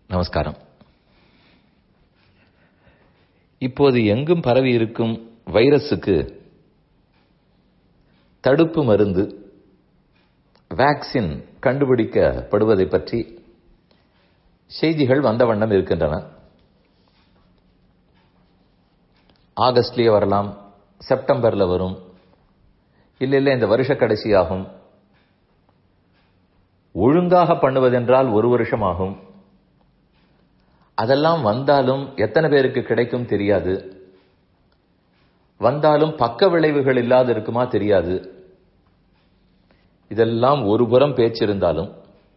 நமஸ்காரம் இப்போது எங்கும் பரவி இருக்கும் வைரஸுக்கு தடுப்பு மருந்து வேக்சின் கண்டுபிடிக்கப்படுவதை பற்றி செய்திகள் வந்த வண்ணம் இருக்கின்றன ஆகஸ்ட்லயே வரலாம் செப்டம்பர்ல வரும் இல்ல இல்ல இந்த வருஷ கடைசியாகும் ஒழுங்காக பண்ணுவதென்றால் ஒரு வருஷம் ஆகும் அதெல்லாம் வந்தாலும் எத்தனை பேருக்கு கிடைக்கும் தெரியாது வந்தாலும் பக்க விளைவுகள் இல்லாது இருக்குமா தெரியாது இதெல்லாம் ஒரு புறம் பேச்சிருந்தாலும்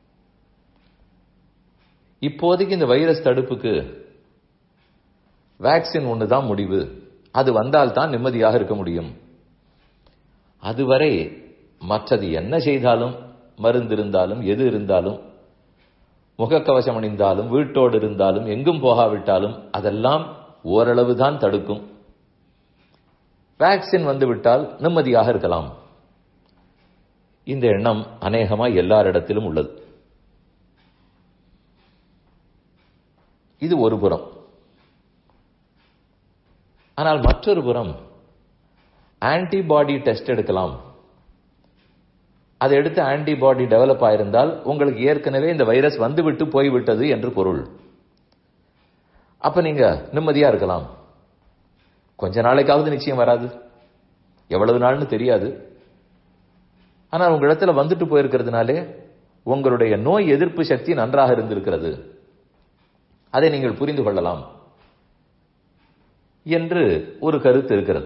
இப்போதைக்கு இந்த வைரஸ் தடுப்புக்கு வேக்சின் ஒண்ணுதான் முடிவு அது வந்தால்தான் நிம்மதியாக இருக்க முடியும் அதுவரை மற்றது என்ன செய்தாலும் மருந்து இருந்தாலும் எது இருந்தாலும் முகக்கவசம் அணிந்தாலும் வீட்டோடு இருந்தாலும் எங்கும் போகாவிட்டாலும் அதெல்லாம் ஓரளவு தான் தடுக்கும் வேக்சின் வந்துவிட்டால் நிம்மதியாக இருக்கலாம் இந்த எண்ணம் அநேகமா எல்லாரிடத்திலும் உள்ளது இது ஒரு புறம் ஆனால் மற்றொரு புறம் ஆன்டிபாடி டெஸ்ட் எடுக்கலாம் அதை எடுத்து ஆன்டிபாடி டெவலப் ஆயிருந்தால் உங்களுக்கு ஏற்கனவே இந்த வைரஸ் வந்துவிட்டு போய்விட்டது என்று பொருள் அப்ப நீங்க நிம்மதியா இருக்கலாம் கொஞ்ச நாளைக்காவது நிச்சயம் வராது எவ்வளவு நாள்னு தெரியாது ஆனால் உங்க இடத்துல வந்துட்டு போயிருக்கிறதுனாலே உங்களுடைய நோய் எதிர்ப்பு சக்தி நன்றாக இருந்திருக்கிறது அதை நீங்கள் புரிந்து கொள்ளலாம் என்று ஒரு கருத்து இருக்கிறது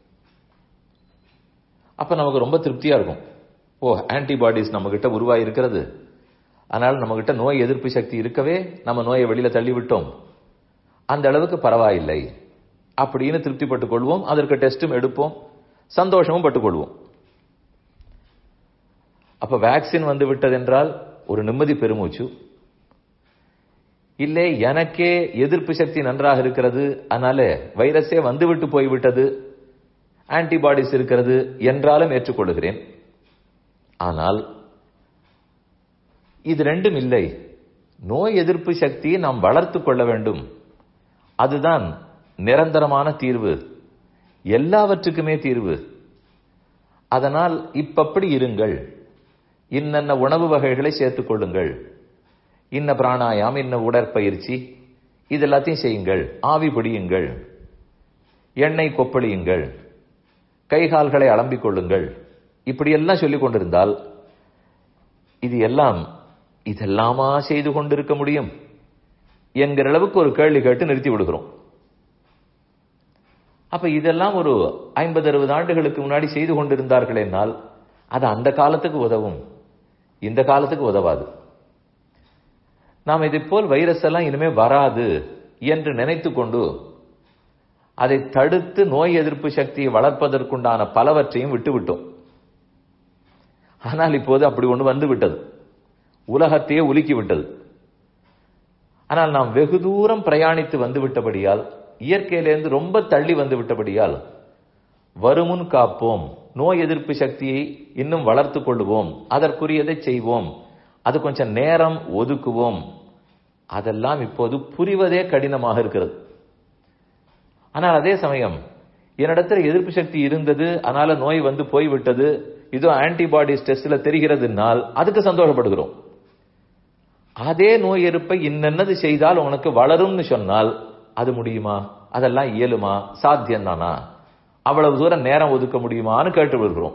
அப்ப நமக்கு ரொம்ப திருப்தியா இருக்கும் ஓ ஆன்டிபாடிஸ் நம்ம கிட்ட உருவாகி இருக்கிறது ஆனால் நம்ம கிட்ட நோய் எதிர்ப்பு சக்தி இருக்கவே நம்ம நோயை வெளியில தள்ளிவிட்டோம் அந்த அளவுக்கு பரவாயில்லை அப்படின்னு திருப்திப்பட்டுக் கொள்வோம் அதற்கு டெஸ்டும் எடுப்போம் சந்தோஷமும் பட்டுக்கொள்வோம் அப்ப வேக்சின் வந்து விட்டதென்றால் ஒரு நிம்மதி பெருமூச்சு இல்லை எனக்கே எதிர்ப்பு சக்தி நன்றாக இருக்கிறது அதனால வைரஸே வந்துவிட்டு போய்விட்டது ஆன்டிபாடிஸ் இருக்கிறது என்றாலும் ஏற்றுக்கொள்கிறேன் ஆனால் இது ரெண்டும் இல்லை நோய் எதிர்ப்பு சக்தியை நாம் வளர்த்து கொள்ள வேண்டும் அதுதான் நிரந்தரமான தீர்வு எல்லாவற்றுக்குமே தீர்வு அதனால் இப்பப்படி இருங்கள் இன்னென்ன உணவு வகைகளை சேர்த்துக் கொள்ளுங்கள் இன்ன பிராணாயாம் இன்ன உடற்பயிற்சி இது எல்லாத்தையும் செய்யுங்கள் ஆவி பிடியுங்கள் எண்ணெய் கொப்பளியுங்கள் கை கால்களை அலம்பிக் கொள்ளுங்கள் இப்படியெல்லாம் சொல்லிக் கொண்டிருந்தால் இது எல்லாம் இதெல்லாமா செய்து கொண்டிருக்க முடியும் என்கிற அளவுக்கு ஒரு கேள்வி கேட்டு நிறுத்தி விடுகிறோம் அப்ப இதெல்லாம் ஒரு ஐம்பது அறுபது ஆண்டுகளுக்கு முன்னாடி செய்து கொண்டிருந்தார்கள் என்னால் அது அந்த காலத்துக்கு உதவும் இந்த காலத்துக்கு உதவாது நாம் இதை போல் வைரஸ் எல்லாம் இனிமே வராது என்று நினைத்து கொண்டு அதை தடுத்து நோய் எதிர்ப்பு சக்தியை வளர்ப்பதற்குண்டான பலவற்றையும் விட்டுவிட்டோம் ஆனால் இப்போது அப்படி ஒன்று வந்து விட்டது உலகத்தையே உலுக்கி விட்டது ஆனால் நாம் வெகு தூரம் பிரயாணித்து வந்து விட்டபடியால் இயற்கையிலிருந்து ரொம்ப தள்ளி வந்து விட்டபடியால் வருமுன் காப்போம் நோய் எதிர்ப்பு சக்தியை இன்னும் வளர்த்து கொள்ளுவோம் அதற்குரியதை செய்வோம் அது கொஞ்சம் நேரம் ஒதுக்குவோம் அதெல்லாம் இப்போது புரிவதே கடினமாக இருக்கிறது ஆனால் அதே சமயம் என்னிடத்துல எதிர்ப்பு சக்தி இருந்தது அதனால நோய் வந்து போய்விட்டது இதோ ஆன்டிபாடிஸ் டெஸ்ட்ல தெரிகிறதுனால் அதுக்கு சந்தோஷப்படுகிறோம் அதே நோய் எதிர்ப்பை இன்னென்னது செய்தால் உனக்கு வளரும்னு சொன்னால் அது முடியுமா அதெல்லாம் இயலுமா சாத்தியம் தானா அவ்வளவு தூரம் நேரம் ஒதுக்க முடியுமான்னு கேட்டு விடுகிறோம்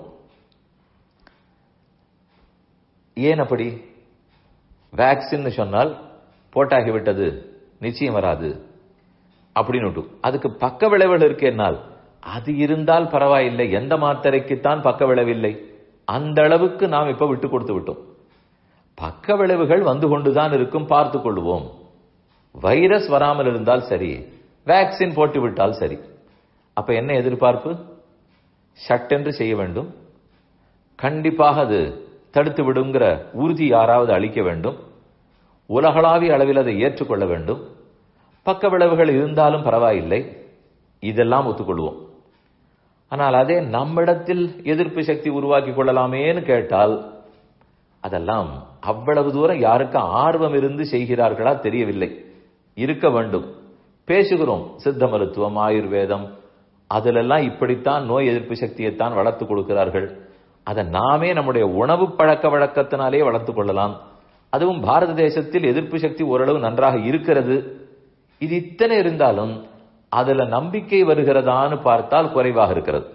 ஏன் அப்படி வேக்சின் சொன்னால் போட்டாகிவிட்டது நிச்சயம் வராது அப்படின்னு அதுக்கு பக்க விளைவுகள் இருக்கு என்னால் அது இருந்தால் பரவாயில்லை எந்த மாத்திரைக்குத்தான் பக்க விளைவில்லை அந்த அளவுக்கு நாம் இப்ப விட்டு கொடுத்து விட்டோம் பக்க விளைவுகள் வந்து கொண்டுதான் இருக்கும் பார்த்து கொள்வோம் வைரஸ் வராமல் இருந்தால் சரி வேக்சின் போட்டு விட்டால் சரி அப்ப என்ன எதிர்பார்ப்பு சட்டென்று செய்ய வேண்டும் கண்டிப்பாக அது தடுத்து விடுங்கிற உறுதி யாராவது அளிக்க வேண்டும் உலகளாவிய அளவில் அதை ஏற்றுக்கொள்ள வேண்டும் பக்க விளைவுகள் இருந்தாலும் பரவாயில்லை இதெல்லாம் ஒத்துக்கொள்வோம் ஆனால் அதே நம்மிடத்தில் எதிர்ப்பு சக்தி உருவாக்கி கொள்ளலாமேன்னு கேட்டால் அதெல்லாம் அவ்வளவு தூரம் யாருக்கு ஆர்வம் இருந்து செய்கிறார்களா தெரியவில்லை இருக்க வேண்டும் பேசுகிறோம் சித்த மருத்துவம் ஆயுர்வேதம் அதிலெல்லாம் இப்படித்தான் நோய் எதிர்ப்பு சக்தியைத்தான் வளர்த்து கொடுக்கிறார்கள் அதை நாமே நம்முடைய உணவு பழக்க வழக்கத்தினாலே வளர்த்து கொள்ளலாம் அதுவும் பாரத தேசத்தில் எதிர்ப்பு சக்தி ஓரளவு நன்றாக இருக்கிறது இது இத்தனை இருந்தாலும் அதுல நம்பிக்கை வருகிறதான்னு பார்த்தால் குறைவாக இருக்கிறது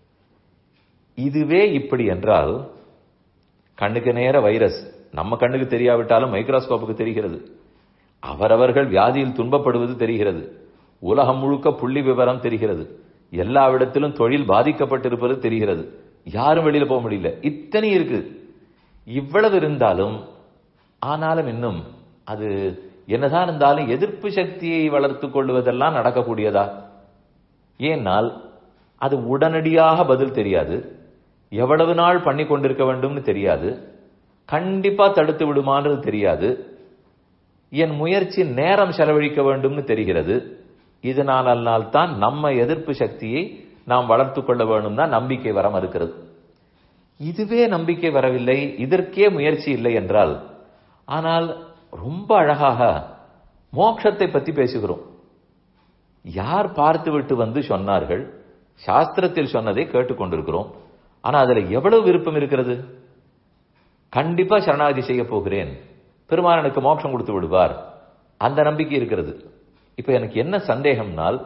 இதுவே இப்படி என்றால் கண்ணுக்கு நேர வைரஸ் நம்ம கண்ணுக்கு தெரியாவிட்டாலும் மைக்ரோஸ்கோப்புக்கு தெரிகிறது அவரவர்கள் வியாதியில் துன்பப்படுவது தெரிகிறது உலகம் முழுக்க புள்ளி விவரம் தெரிகிறது எல்லாவிடத்திலும் தொழில் பாதிக்கப்பட்டிருப்பது தெரிகிறது யாரும் வெளியில போக முடியல இத்தனை இருக்கு இவ்வளவு இருந்தாலும் ஆனாலும் இன்னும் அது என்னதான் இருந்தாலும் எதிர்ப்பு சக்தியை வளர்த்துக் கொள்வதெல்லாம் நடக்கக்கூடியதா ஏனால் அது உடனடியாக பதில் தெரியாது எவ்வளவு நாள் பண்ணி கொண்டிருக்க வேண்டும்னு தெரியாது கண்டிப்பா தடுத்து விடுமான்றது தெரியாது என் முயற்சி நேரம் செலவழிக்க வேண்டும்னு தெரிகிறது இதனால் தான் நம்ம எதிர்ப்பு சக்தியை நாம் வளர்த்து கொள்ள வேண்டும் தான் நம்பிக்கை வர மறுக்கிறது இதுவே நம்பிக்கை வரவில்லை இதற்கே முயற்சி இல்லை என்றால் ஆனால் ரொம்ப அழகாக மோட்சத்தை பத்தி பேசுகிறோம் யார் பார்த்து விட்டு வந்து சொன்னார்கள் சாஸ்திரத்தில் சொன்னதை கேட்டுக்கொண்டிருக்கிறோம் ஆனா அதுல எவ்வளவு விருப்பம் இருக்கிறது கண்டிப்பா சரணாகதி செய்ய போகிறேன் பெருமாள் எனக்கு மோட்சம் கொடுத்து விடுவார் அந்த நம்பிக்கை இருக்கிறது இப்ப எனக்கு என்ன சந்தேகம்னால்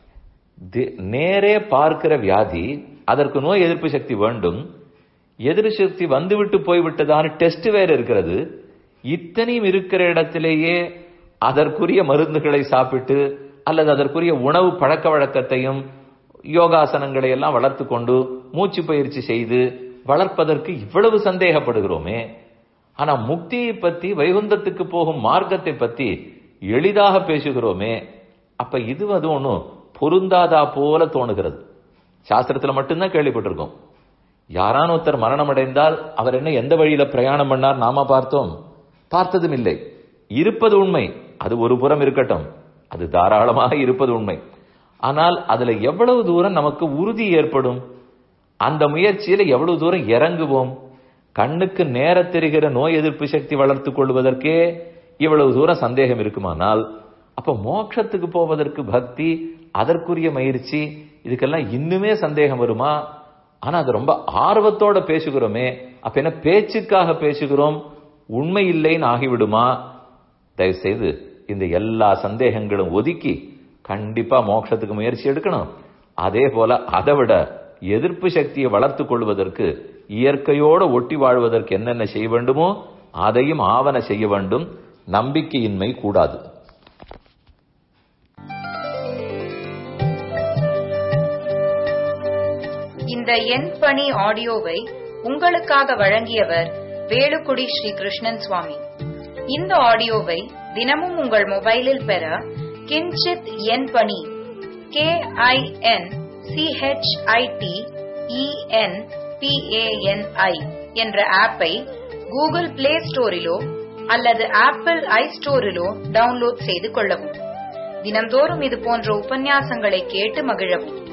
நேரே பார்க்கிற வியாதி அதற்கு நோய் எதிர்ப்பு சக்தி வேண்டும் எதிர்ப்பு சக்தி வந்துவிட்டு போய்விட்டதான டெஸ்ட் வேற இருக்கிறது இத்தனையும் இருக்கிற இடத்திலேயே அதற்குரிய மருந்துகளை சாப்பிட்டு அல்லது அதற்குரிய உணவு பழக்க வழக்கத்தையும் யோகாசனங்களை எல்லாம் வளர்த்து கொண்டு மூச்சு பயிற்சி செய்து வளர்ப்பதற்கு இவ்வளவு சந்தேகப்படுகிறோமே ஆனா முக்தியை பத்தி வைகுந்தத்துக்கு போகும் மார்க்கத்தை பத்தி எளிதாக பேசுகிறோமே அப்ப இது அது ஒன்றும் பொருந்தாதா போல தோணுகிறது சாஸ்திரத்துல மட்டும்தான் கேள்விப்பட்டிருக்கோம் யாரான ஒருத்தர் மரணம் அடைந்தால் அவர் என்ன எந்த வழியில பிரயாணம் பண்ணார் நாம பார்த்தோம் பார்த்ததும் இல்லை இருப்பது உண்மை அது ஒரு புறம் இருக்கட்டும் அது தாராளமாக இருப்பது உண்மை ஆனால் அதுல எவ்வளவு தூரம் நமக்கு உறுதி ஏற்படும் அந்த முயற்சியில எவ்வளவு தூரம் இறங்குவோம் கண்ணுக்கு நேர தெரிகிற நோய் எதிர்ப்பு சக்தி வளர்த்துக் கொள்வதற்கே இவ்வளவு தூரம் சந்தேகம் இருக்குமானால் அப்ப மோட்சத்துக்கு போவதற்கு பக்தி அதற்குரிய முயற்சி இதுக்கெல்லாம் இன்னுமே சந்தேகம் வருமா ஆனா அது ரொம்ப ஆர்வத்தோட பேசுகிறோமே அப்ப என்ன பேச்சுக்காக பேசுகிறோம் உண்மை இல்லைன்னு ஆகிவிடுமா தயவு செய்து இந்த எல்லா சந்தேகங்களும் ஒதுக்கி கண்டிப்பா மோட்சத்துக்கு முயற்சி எடுக்கணும் அதே போல அதை விட எதிர்ப்பு சக்தியை வளர்த்துக் கொள்வதற்கு இயற்கையோடு ஒட்டி வாழ்வதற்கு என்னென்ன செய்ய வேண்டுமோ அதையும் ஆவண செய்ய வேண்டும் நம்பிக்கையின்மை கூடாது இந்த எண் பணி ஆடியோவை உங்களுக்காக வழங்கியவர் வேலுக்குடி ஸ்ரீ கிருஷ்ணன் சுவாமி இந்த ஆடியோவை தினமும் உங்கள் மொபைலில் பெற கிஞ்சித் எண் பணி கே ஐ என் சிஹெச்ஐடி இஎன் பிஏஎன்ஐ என்ற ஆப்பை கூகுள் பிளே ஸ்டோரிலோ அல்லது ஆப்பிள் ஐ ஸ்டோரிலோ டவுன்லோட் செய்து கொள்ளவும் தினந்தோறும் இது போன்ற உபன்யாசங்களை கேட்டு மகிழவும்